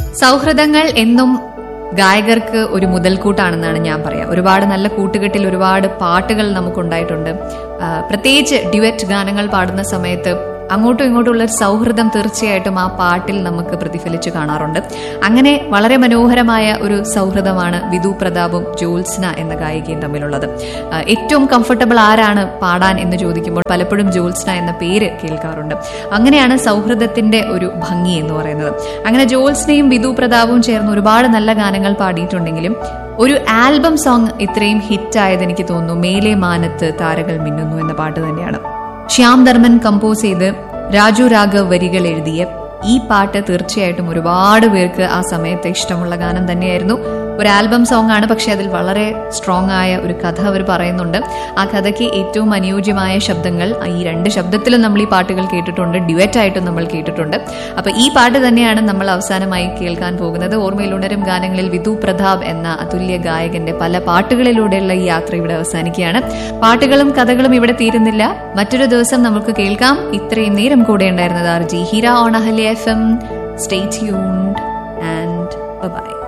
സൗഹൃദങ്ങൾ എന്നും ഗായകർക്ക് ഒരു മുതൽക്കൂട്ടാണെന്നാണ് ഞാൻ പറയാ ഒരുപാട് നല്ല കൂട്ടുകെട്ടിൽ ഒരുപാട് പാട്ടുകൾ നമുക്കുണ്ടായിട്ടുണ്ട് ആ, പ്രത്യേകിച്ച് ഡ്യുവറ്റ് ഗാനങ്ങൾ പാടുന്ന സമയത്ത് അങ്ങോട്ടും ഇങ്ങോട്ടുള്ള ഒരു സൗഹൃദം തീർച്ചയായിട്ടും ആ പാട്ടിൽ നമുക്ക് പ്രതിഫലിച്ചു കാണാറുണ്ട് അങ്ങനെ വളരെ മനോഹരമായ ഒരു സൗഹൃദമാണ് വിധു പ്രതാപും ജ്യോത്സ്ന എന്ന ഗായികയും തമ്മിലുള്ളത് ആ, ഏറ്റവും കംഫർട്ടബിൾ ആരാണ് പാടാൻ എന്ന് ചോദിക്കുമ്പോൾ പലപ്പോഴും ജ്യോത്സ്ന എന്ന പേര് കേൾക്കാറുണ്ട് അങ്ങനെയാണ് സൗഹൃദത്തിന്റെ ഒരു ഭംഗി എന്ന് പറയുന്നത് അങ്ങനെ ജ്യോത്സ്നയും വിധു പ്രതാപും ചേർന്ന് ഒരുപാട് നല്ല ഗാനങ്ങൾ പാടിയിട്ടുണ്ടെങ്കിലും ഒരു ആൽബം സോങ് ഇത്രയും ഹിറ്റായത് എനിക്ക് തോന്നുന്നു മേലെ മാനത്ത് താരകൾ മിന്നുന്നു എന്ന പാട്ട് തന്നെയാണ് ശ്യാം ധർമ്മൻ കമ്പോസ് ചെയ്ത് രാജു രാഘവ് വരികൾ എഴുതിയ ഈ പാട്ട് തീർച്ചയായിട്ടും ഒരുപാട് പേർക്ക് ആ സമയത്ത് ഇഷ്ടമുള്ള ഗാനം തന്നെയായിരുന്നു ഒരു ആൽബം സോങ് ആണ് പക്ഷെ അതിൽ വളരെ സ്ട്രോങ് ആയ ഒരു കഥ അവർ പറയുന്നുണ്ട് ആ കഥയ്ക്ക് ഏറ്റവും അനുയോജ്യമായ ശബ്ദങ്ങൾ ഈ രണ്ട് ശബ്ദത്തിലും നമ്മൾ ഈ പാട്ടുകൾ കേട്ടിട്ടുണ്ട് ഡ്യുവറ്റ് ആയിട്ടും നമ്മൾ കേട്ടിട്ടുണ്ട് അപ്പൊ ഈ പാട്ട് തന്നെയാണ് നമ്മൾ അവസാനമായി കേൾക്കാൻ പോകുന്നത് ഓർമ്മയിൽ ഉണരും ഗാനങ്ങളിൽ വിധു പ്രതാപ് എന്ന അതുല്യ ഗായകന്റെ പല പാട്ടുകളിലൂടെയുള്ള ഈ യാത്ര ഇവിടെ അവസാനിക്കുകയാണ് പാട്ടുകളും കഥകളും ഇവിടെ തീരുന്നില്ല മറ്റൊരു ദിവസം നമുക്ക് കേൾക്കാം ഇത്രയും നേരം കൂടെ ഉണ്ടായിരുന്നത് R J Heera on Ahalya F M stay tuned and by